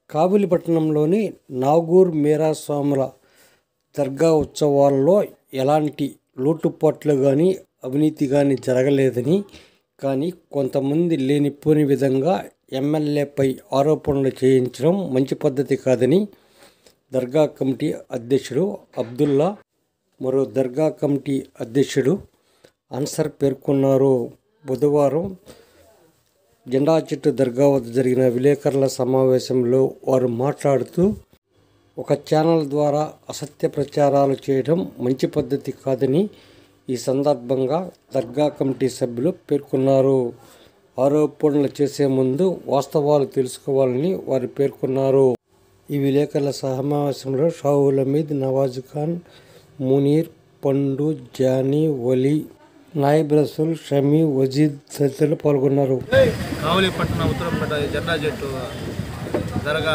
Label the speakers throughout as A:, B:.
A: కాబూలిపట్నంలోని నాగూర్ మీరా స్వాముల దర్గా ఉత్సవాల్లో ఎలాంటి లోటుపాట్లు కానీ అవినీతి కానీ జరగలేదని కానీ కొంతమంది లేనిపోని విధంగా ఎమ్మెల్యేపై ఆరోపణలు చేయించడం మంచి పద్ధతి కాదని దర్గా కమిటీ అధ్యక్షుడు అబ్దుల్లా మరో దర్గా కమిటీ అధ్యక్షుడు అన్సర్ పేర్కొన్నారు బుధవారం జెండా చెట్టు దర్గా వద్ద జరిగిన విలేకరుల సమావేశంలో వారు మాట్లాడుతూ ఒక ఛానల్ ద్వారా అసత్య ప్రచారాలు చేయడం మంచి పద్ధతి కాదని ఈ సందర్భంగా దర్గా కమిటీ సభ్యులు పేర్కొన్నారు ఆరోపణలు చేసే ముందు వాస్తవాలు తెలుసుకోవాలని వారు పేర్కొన్నారు ఈ విలేకరుల సమావేశంలో షాహుల్ హమీద్ నవాజ్ ఖాన్ మునీర్ పండు జానీ వలీ నాయబ్ రసూల్ షమీ వజీద్ తదితరులు పాల్గొన్నారు
B: కావలిపట్నం ఉత్తరంపేట జెండా జట్టు దరగా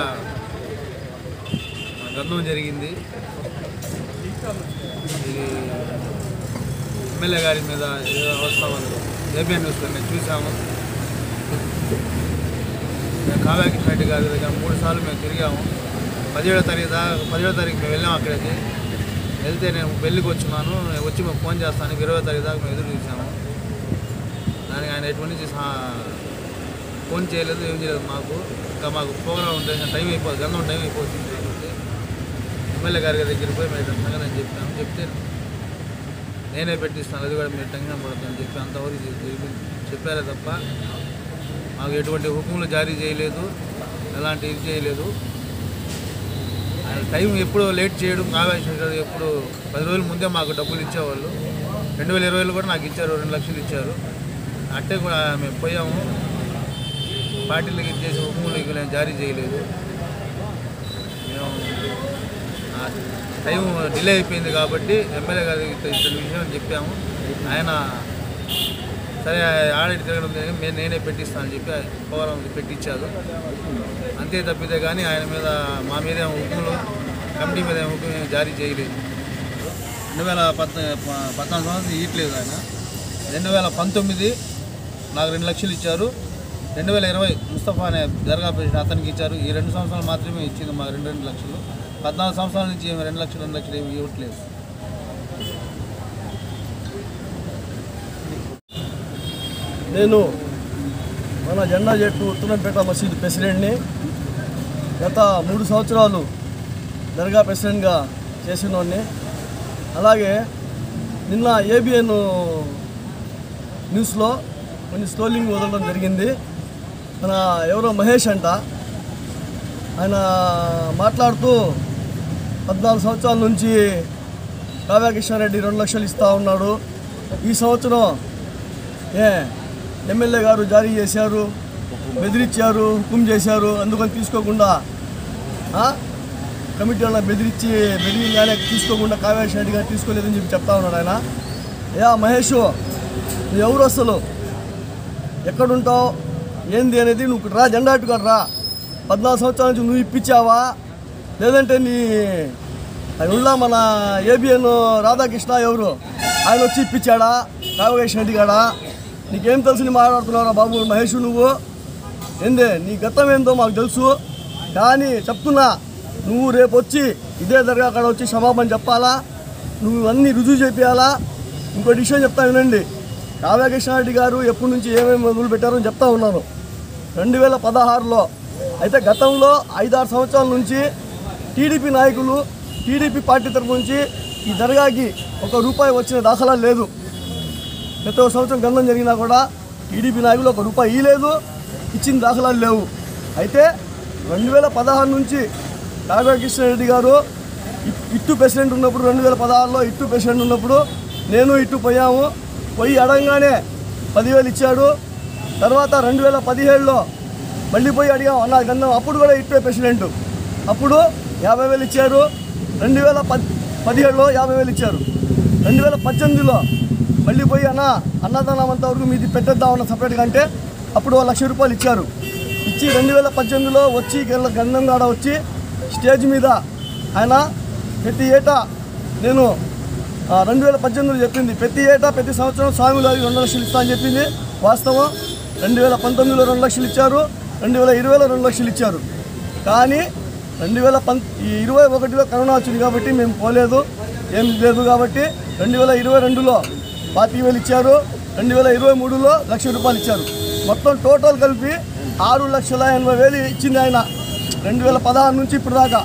B: గంధం జరిగింది ఇది ఎమ్మెల్యే గారి మీద ఏదో అవస్థలు ఏబిఎన్ న్యూస్లో మేము చూసాము మేము కావ్యాకి రెడ్డి గారి దగ్గర మూడు సార్లు మేము తిరిగాము పదిహేడో తారీఖు దాకా పదిహేడో తారీఖు మేము వెళ్ళాము అక్కడికి వెళ్తే నేను పెళ్ళికి వచ్చున్నాను నేను వచ్చి మేము ఫోన్ చేస్తాను ఇరవై తారీఖు దాకా మేము ఎదురు చూసాము దానికి ఆయన ఎటువంటి సహా- ఫోన్ చేయలేదు ఏం చేయలేదు మాకు ఇంకా మాకు ప్రోగ్రామ్ ఉంటే ఇంకా టైం అయిపోతుంది గంధం టైం అయిపోతుంది కాబట్టి ఎమ్మెల్యే గారి దగ్గరికి పోయి మీరు సంగతి అని చెప్పాము చెప్తే నేనే పెట్టిస్తాను అది కూడా మీరు టెన్షన్ పడుతుందని చెప్పి అంతవరకు ఇది జరిగి చెప్పారే తప్ప మాకు ఎటువంటి హుకుములు జారీ చేయలేదు ఎలాంటి ఇది చేయలేదు ఆయన టైం ఎప్పుడు లేట్ చేయడం కావేశ్వర గారు ఎప్పుడు పది రోజుల ముందే మాకు డబ్బులు ఇచ్చేవాళ్ళు రెండు వేల ఇరవైలో కూడా నాకు ఇచ్చారు రెండు లక్షలు ఇచ్చారు అట్టే కూడా మేము పోయాము పార్టీలకు ఇచ్చేసి హుకుములు ఇక నేను జారీ చేయలేదు మేము ఆ టైం డిలే అయిపోయింది కాబట్టి ఎమ్మెల్యే గారికి ఇతని విషయం చెప్పాము ఆయన సరే ఆడిట్ తిరగడం జరిగింది మేము నేనే పెట్టిస్తానని చెప్పి పోవరం పెట్టించారు అంతే తప్పితే కానీ ఆయన మీద మా మీద ఏం హుకుములు కమిటీ మీద ఏం హుకుము ఏం జారీ చేయలేదు రెండు వేల పద్ పద్నాలుగు సంవత్సరం ఇవ్వట్లేదు ఆయన రెండు వేల పంతొమ్మిది నాకు రెండు లక్షలు ఇచ్చారు రెండు వేల ఇరవై ముస్తఫా అనే దర్గా ప్రెసిడెంట్ అతనికి ఇచ్చారు ఈ రెండు సంవత్సరాలు మాత్రమే ఇచ్చింది మాకు రెండు రెండు లక్షలు పద్నాలుగు సంవత్సరాల నుంచి ఏమి రెండు లక్షలు రెండు లక్షలు ఏమి ఇవ్వట్లేదు
C: నేను మన జెండా జట్టు ఉత్తరంపేట మసీదు ప్రెసిడెంట్ని గత మూడు సంవత్సరాలు దర్గా ప్రెసిడెంట్గా చేసినోడిని అలాగే నిన్న ఏబిఎన్ న్యూస్లో కొన్ని స్టోలింగ్ వదలడం జరిగింది మన ఎవరో మహేష్ అంట ఆయన మాట్లాడుతూ పద్నాలుగు సంవత్సరాల నుంచి కావ్యకృష్ణారెడ్డి రెండు లక్షలు ఇస్తూ ఉన్నాడు ఈ సంవత్సరం ఏ ఎమ్మెల్యే గారు జారీ చేశారు బెదిరించారు హుకుం చేశారు అందుకని తీసుకోకుండా ఆ? కమిటీ వాళ్ళ బెదిరించి బెదిరింగానే తీసుకోకుండా కావ్యాష్ రెడ్డి గారు తీసుకోలేదని చెప్పి చెప్తా ఉన్నాడు ఆయన యా మహేష్ నువ్వు ఎవరు అసలు ఎక్కడుంటావు ఏంది అనేది నువ్వు రా జెండా అట్టుకొని రా పద్నాలుగు సంవత్సరాల నుంచి నువ్వు ఇప్పించావా లేదంటే నీ ఆయన ఉళ్ళ మన ఏబిఎన్ రాధాకృష్ణ ఎవరు ఆయన వచ్చి ఇప్పించాడా కావ్యేష్ రెడ్డి గాడా నీకేం తెలుసు నీ మాట్లాడుతున్నారా బాబు మహేష్ నువ్వు ఏందే నీ గతం ఏందో మాకు తెలుసు కానీ చెప్తున్నా నువ్వు రేపు వచ్చి ఇదే దర్గా కాడ వచ్చి క్షమాపణ చెప్పాలా నువ్వు అన్నీ రుజువు చేపియాలా ఇంకో విషయం చెప్తా వినండి కావ్యకృష్ణారెడ్డి గారు ఎప్పటి నుంచి ఏమేమి మొదలు పెట్టారో అని చెప్తా ఉన్నాను రెండు వేల పదహారులో అయితే గతంలో ఐదారు సంవత్సరాల నుంచి టీడీపీ నాయకులు టీడీపీ పార్టీ తరఫు నుంచి ఈ దర్గాకి ఒక రూపాయి వచ్చిన దాఖలా లేదు ప్రతి ఒక్క సంవత్సరం గంధం జరిగినా కూడా టీడీపీ నాయకులు ఒక రూపాయి ఇవ్వలేదు ఇచ్చిన దాఖలాలు లేవు అయితే రెండు వేల పదహారు నుంచి రాఘవకృష్ణారెడ్డి గారు ఇ- ఇట్టు ప్రెసిడెంట్ ఉన్నప్పుడు రెండు వేల పదహారులో ఇట్టు ప్రెసిడెంట్ ఉన్నప్పుడు నేను ఇట్టు పోయాము పోయి అడగగానే పదివేలు ఇచ్చాడు తర్వాత రెండు వేల పదిహేడులో మళ్ళీ పోయి అడిగాం అన్న గంధం అప్పుడు కూడా ఇట్టే ప్రెసిడెంట్ అప్పుడు యాభై వేలు ఇచ్చారు రెండు వేల పద్ పదిహేడులో యాభై వేలు ఇచ్చారు రెండు వేల పద్దెనిమిదిలో మళ్ళీ పోయి అన్న అన్నదానం అంతవరకు మీది పెట్టేద్దామన్న సపరేట్గా అంటే అప్పుడు ఓ లక్ష రూపాయలు ఇచ్చారు ఇచ్చి రెండు వేల పద్దెనిమిదిలో వచ్చి గెల గంధం కాడ వచ్చి స్టేజ్ మీద ఆయన ప్రతి ఏటా నేను ఆ, రెండు వేల పద్దెనిమిదిలో చెప్పింది ప్రతి ఏటా ప్రతి సంవత్సరం స్వామివారి వారికి రెండు లక్షలు ఇస్తా అని చెప్పింది వాస్తవం రెండు వేల పంతొమ్మిదిలో రెండు లక్షలు ఇచ్చారు రెండు వేల ఇరవైలో రెండు లక్షలు ఇచ్చారు కానీ రెండు వేల పం ఈ ఇరవై ఒకటిలో కరోనా వచ్చింది కాబట్టి మేము పోలేదు ఏం లేదు కాబట్టి రెండు వేల ఇరవై రెండులో పాతిక వేలు ఇచ్చారు రెండు వేల ఇరవై మూడులో లక్ష రూపాయలు ఇచ్చారు మొత్తం టోటల్ కలిపి ఆరు లక్షల ఎనభై వేలు ఇచ్చింది ఆయన రెండు వేల పదహారు నుంచి ఇప్పుడు దాకా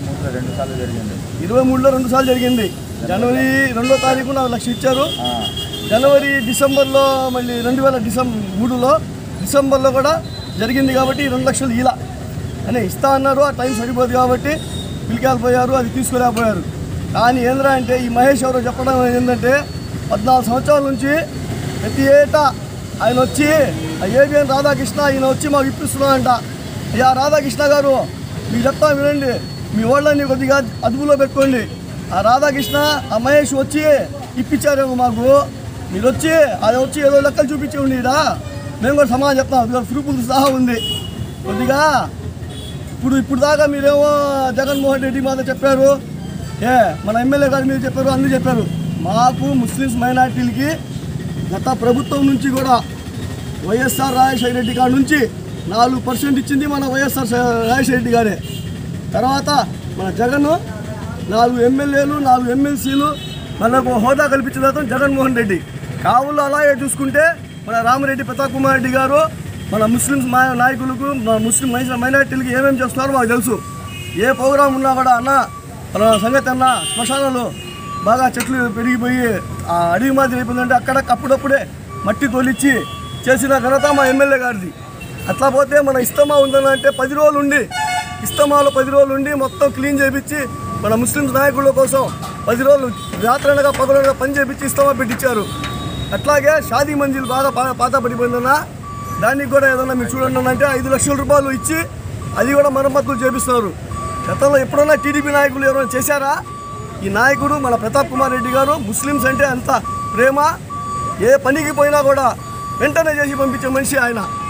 C: ఇరవై మూడులో రెండు సార్లు జరిగింది జనవరి రెండో తారీఖు నాకు లక్ష ఇచ్చారు జనవరి డిసెంబర్లో మళ్ళీ రెండు వేల డిసెంబర్ మూడులో డిసెంబర్లో కూడా జరిగింది కాబట్టి ఈ రెండు లక్షలు ఇలా అని ఇస్తా అన్నారు ఆ టైం సరిపోదు కాబట్టి పిలికాలిపోయారు అది తీసుకోలేకపోయారు కానీ ఏంద్రా అంటే ఈ మహేష్ ఎవరో చెప్పడం ఏంటంటే పద్నాలుగు సంవత్సరాల నుంచి ప్రతి ఏటా ఆయన వచ్చి ఆ ఏబిఎన్ రాధాకృష్ణ ఆయన వచ్చి మాకు ఇప్పిస్తున్నాడంట అయ్యా రాధాకృష్ణ గారు మీకు చెప్తా వినండి మీ వాళ్ళని కొద్దిగా అదుపులో పెట్టుకోండి ఆ రాధాకృష్ణ ఆ మహేష్ వచ్చి ఇప్పించారేమో మాకు మీరు వచ్చి అది వచ్చి ఏదో లెక్కలు చూపించి ఉండేదా మేము కూడా సమాధానం చెప్తాం అది ప్రూఫ్లతో సహా ఉంది కొద్దిగా ఇప్పుడు ఇప్పుడు దాకా మీరేమో జగన్మోహన్ రెడ్డి మీద చెప్పారు ఏ మన ఎమ్మెల్యే గారి మీద చెప్పారు అన్నీ చెప్పారు మాకు ముస్లిమ్స్ మైనార్టీలకి గత ప్రభుత్వం నుంచి కూడా వైఎస్ఆర్ రాజశేఖర రెడ్డి గారి నుంచి నాలుగు పర్సెంట్ ఇచ్చింది మన వైఎస్ఆర్ రాజశేఖర రెడ్డి గారే తర్వాత మన జగన్ నాలుగు ఎమ్మెల్యేలు నాలుగు ఎమ్మెల్సీలు మనకు హోదా కల్పించిన అతను జగన్మోహన్ రెడ్డి కావులు అలాగే చూసుకుంటే మన రామరెడ్డి ప్రతాప్ కుమార్ రెడ్డి గారు మన ముస్లిమ్స్ మా నాయకులకు మన ముస్లిం మైనా మైనార్టీలకు ఏమేమి చేస్తున్నారో మాకు తెలుసు ఏ ప్రోగ్రాం ఉన్నా కూడా అన్న మన సంగతి అన్న శ్మశానాలు బాగా చెట్లు పెరిగిపోయి ఆ అడవి మాదిరి అయిపోయిందంటే అక్కడ అప్పుడప్పుడే మట్టి తొలిచ్చి చేసిన ఘనత మా ఎమ్మెల్యే గారిది అట్లా పోతే మన ఇస్తమా ఉందని అంటే పది రోజులు ఉండి ఇస్తమాలో పది రోజులు ఉండి మొత్తం క్లీన్ చేపించి మన ముస్లిమ్స్ నాయకుల కోసం పది రోజులు రాత్రనగా పగలనగా పని చేపించి ఇస్తమా పెట్టించారు అట్లాగే షాదీ మంజిల్ బాగా పా పాత పడిపోయిందన్న దానికి కూడా ఏదన్నా మీరు చూడండి అన్న అంటే ఐదు లక్షల రూపాయలు ఇచ్చి అది కూడా మరమ్మతులు చేపిస్తున్నారు గతంలో ఎప్పుడన్నా టీడీపీ నాయకులు ఎవరైనా చేశారా ఈ నాయకుడు మన ప్రతాప్ కుమార్ రెడ్డి గారు ముస్లిమ్స్ అంటే అంత ప్రేమ ఏ పనికి పోయినా కూడా వెంటనే చేసి పంపించే మనిషి ఆయన